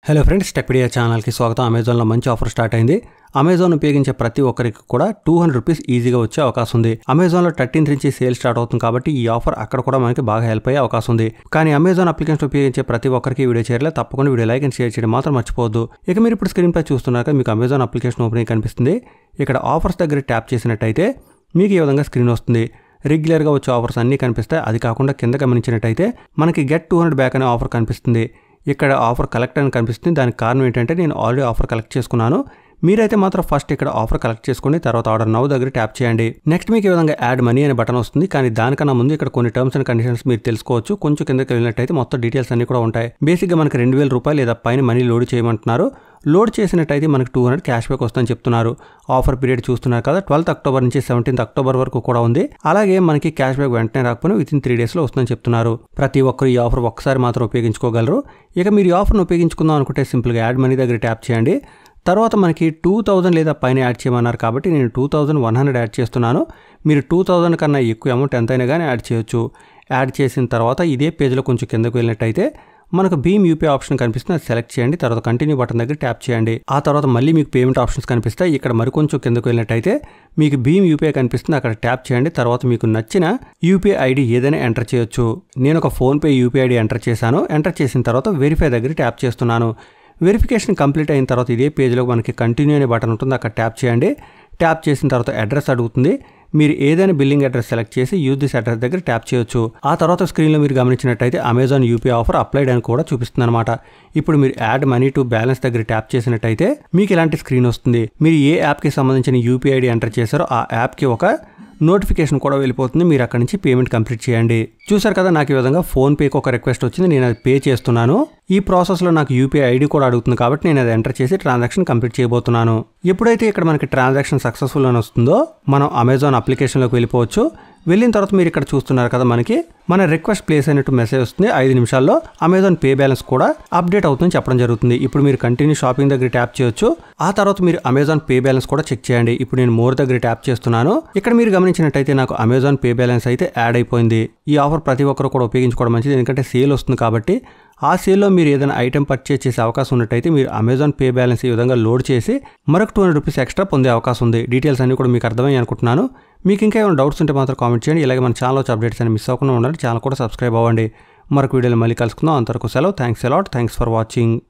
hello friends Techpedia ఛానల్కి స్వాగతం అమెజాన్లో మంచి ఆఫర్ స్టార్ట్ అయింది అమెజాన్ ఉపయోగించే ప్రతి ఒక్కరికి కూడా టూ హండ్రెడ్ రూపీస్ ఈజీగా వచ్చే అవకాశం ఉంది అమెజాన్లో థర్టీన్త్ నుంచి సేల్ స్టార్ట్ అవుతుంది కాబట్టి ఈ ఆఫర్ అక్కడ కూడా మనకి బాగా హెల్ప్ అయ్యే అవకాశం ఉంది కానీ అమెజాన్ అప్లికేషన్ ఉపయోగించే ప్రతి ఒక్కరికి ఈ వీడియో చేయలే తప్పకుండా వీడియో లైక్ అండ్ షేర్ చేయడం మాత్రం మర్చిపోవద్దు ఇక మీరు ఇప్పుడు స్క్రీన్ పై చూస్తున్నాక మీకు అమెజాన్ అప్లికేషన్ ఓపెనింగ్ కనిపిస్తుంది ఇక్కడ ఆఫర్స్ దగ్గర ట్యాప్ చేసినట్టయితే మీకు ఈ విధంగా స్క్రీన్ వస్తుంది రెగ్యులర్గా వచ్చే ఆఫర్స్ అన్నీ కనిపిస్తాయి అది కాకుండా కింద గమనించినట్టయితే మనకి గెట్ టూ హండ్రెడ్ బ్యాక్ అనే ఆఫర్ కనిపిస్తుంది ఇక్కడ ఆఫర్ కలెక్ట్ అని కనిపిస్తుంది దానికి కారణం ఏంటంటే నేను ఆల్రెడీ ఆఫర్ కలెక్ట్ చేసుకున్నాను మీరైతే మాత్రం ఫస్ట్ ఇక్కడ ఆఫర్ కలెక్ట్ చేసుకోండి తర్వాత ఆర్డర్ నవ్వు దగ్గర ట్యాప్ చేయండి నెక్స్ట్ మీకు ఈ విధంగా యాడ్ మనీ అనే బటన్ వస్తుంది కానీ దానికన్నా ముందు ఇక్కడ కొన్ని టర్మ్స్ అండ్ కండిషన్స్ మీరు తెలుసుకోవచ్చు కొంచెం కిందకి వెళ్ళినట్టయితే మొత్తం డీటెయిల్స్ అన్ని కూడా ఉంటాయి బేసిక్గా మనకి రెండు వేల రూపాయలు లేదా పైన మనీ లోడ్ చేయమంటున్నారు లోడ్ చేసినట్టయితే మనకి టూ హండ్రెడ్ క్యాష్ బ్యాక్ వస్తుందని చెప్తున్నారు ఆఫర్ పీరియడ్ చూస్తున్నారు కదా ట్వెల్త్ అక్టోబర్ నుంచి సెవెంటీన్త్ అక్టోబర్ వరకు కూడా ఉంది అలాగే మనకి క్యాష్ బ్యాక్ వెంటనే రాకపోయినా విత్ ఇన్ త్రీ డేస్లో వస్తుందని చెప్తున్నారు ప్రతి ఒక్కరు ఈ ఆఫర్ ఒక్కసారి మాత్రం ఉపయోగించుకోగలరు ఇక మీరు ఈ ఆఫర్ను ఉపయోగించుకుందాం అనుకుంటే సింపుల్గా యాడ్ మనీ దగ్గర ట్యాప్ చేయండి తర్వాత మనకి టూ థౌజండ్ లేదా పైన యాడ్ చేయమన్నారు కాబట్టి నేను two thousand one hundred add చేస్తున్నాను మీరు టూ థౌజండ్ కన్నా ఎక్కువ అమౌంట్ ఎంతైనా కానీ యాడ్ చేయొచ్చు యాడ్ చేసిన తర్వాత ఇదే పేజ్లో కొంచెం కిందకు వెళ్ళినట్టయితే మనకు భీమ్ యూపీఐ ఆప్షన్ కనిపిస్తుంది అది సెలెక్ట్ చేయండి తర్వాత కంటిన్యూ బటన్ దగ్గర ట్యాప్ చేయండి ఆ తర్వాత మళ్ళీ మీకు పేమెంట్ ఆప్షన్స్ కనిపిస్తాయి ఇక్కడ మరికొంచెం కిందకు వెళ్ళినట్టయితే మీకు భీమ్ యూపీఐ కనిపిస్తుంది అక్కడ ట్యాప్ చేయండి తర్వాత మీకు నచ్చిన యూపీఐ ఐడి ఏదైనా ఎంటర్ చేయొచ్చు నేను ఒక ఫోన్పే యూపీఐ ఐడి ఎంటర్ చేశాను ఎంటర్ చేసిన తర్వాత వెరిఫై దగ్గర ట్యాప్ చేస్తున్నాను వెరిఫికేషన్ కంప్లీట్ అయిన తర్వాత ఇదే పేజ్లో మనకి కంటిన్యూ అనే బటన్ ఉంటుంది అక్కడ ట్యాప్ చేయండి ట్యాప్ చేసిన తర్వాత అడ్రస్ అడుగుతుంది మీరు ఏదైనా బిల్లింగ్ అడ్రస్ సెలెక్ట్ చేసి యూజ్ దిస్ అడ్రస్ దగ్గర ట్యాప్ చేయొచ్చు ఆ తర్వాత స్క్రీన్లో మీరు గమనించినట్టయితే అమెజాన్ యూపీఐ ఆఫర్ అప్లైడ్ అని కూడా చూపిస్తుంది అనమాట ఇప్పుడు మీరు యాడ్ మనీ టు బ్యాలెన్స్ దగ్గర ట్యాప్ చేసినట్టయితే మీకు ఇలాంటి స్క్రీన్ వస్తుంది మీరు ఏ యాప్కి సంబంధించిన యూపీఐ ఐడి ఎంటర్ చేశారో ఆ యాప్కి ఒక నోటిఫికేషన్ కూడా వెళ్ళిపోతుంది మీరు అక్కడ నుంచి పేమెంట్ కంప్లీట్ చేయండి చూసారు కదా నాకు ఈ విధంగా ఫోన్పేకి ఒక రిక్వెస్ట్ వచ్చింది నేను అది పే చేస్తున్నాను ఈ ప్రాసెస్లో నాకు యూపీఐ ఐడి కూడా అడుగుతుంది కాబట్టి నేను అది ఎంటర్ చేసి ట్రాన్సాక్షన్ కంప్లీట్ చేయబోతున్నాను ఎప్పుడైతే ఇక్కడ మనకి ట్రాన్సాక్షన్ సక్సెస్ఫుల్ అని వస్తుందో మనం అమెజాన్ అప్లికేషన్లోకి వెళ్ళిపోవచ్చు వెళ్ళిన తర్వాత మీరు ఇక్కడ చూస్తున్నారు కదా మనకి మన రిక్వెస్ట్ ప్లేస్ అయినట్టు మెసేజ్ వస్తుంది ఐదు నిమిషాల్లో అమెజాన్ పే బ్యాలెన్స్ కూడా అప్డేట్ అవుతుందని చెప్పడం జరుగుతుంది ఇప్పుడు మీరు కంటిన్యూ షాపింగ్ దగ్గర ట్యాప్ చేయొచ్చు ఆ తర్వాత మీరు అమెజాన్ పే బ్యాలెన్స్ కూడా చెక్ చేయండి ఇప్పుడు నేను మోర్ దగ్గర ట్యాప్ చేస్తున్నాను ఇక్కడ మీరు గమనించినట్టయితే నాకు అమెజాన్ పే బ్యాలెన్స్ అయితే యాడ్ అయిపోయింది ఈ ఆఫర్ ప్రతి ఒక్కరు కూడా ఉపయోగించుకోవడం మంచిది ఎందుకంటే సేల్ వస్తుంది కాబట్టి ఆ సేల్లో మీరు ఏదైనా ఐటెం పర్చేస్ చేసే అవకాశం ఉన్నట్టయితే మీరు అమెజాన్ పే బ్యాలెన్స్ ఈ విధంగా లోడ్ చేసి మరొక టూ హండ్రెడ్ రూపీస్ ఎక్స్ట్రా పొందే అవకాశం ఉంది డీటెయిల్స్ అన్ని కూడా మీకు అర్థమయ్యి అనుకుంటున్నాను మీకు ఇంకా ఏమైనా డౌట్స్ ఉంటే మాత్రం కామెంట్ చేయండి ఇలాగే మన ఛానల్ వచ్చి అప్డేట్స్ అని మిస్ అవ్వకుండా ఉండాలి ఛానల్ కూడా సబ్స్క్రైబ్ అవ్వండి మరొక వీడియోలో మళ్ళీ కలుసుకుందాం అంతవరకు సెలవు thanks a lot thanks for watching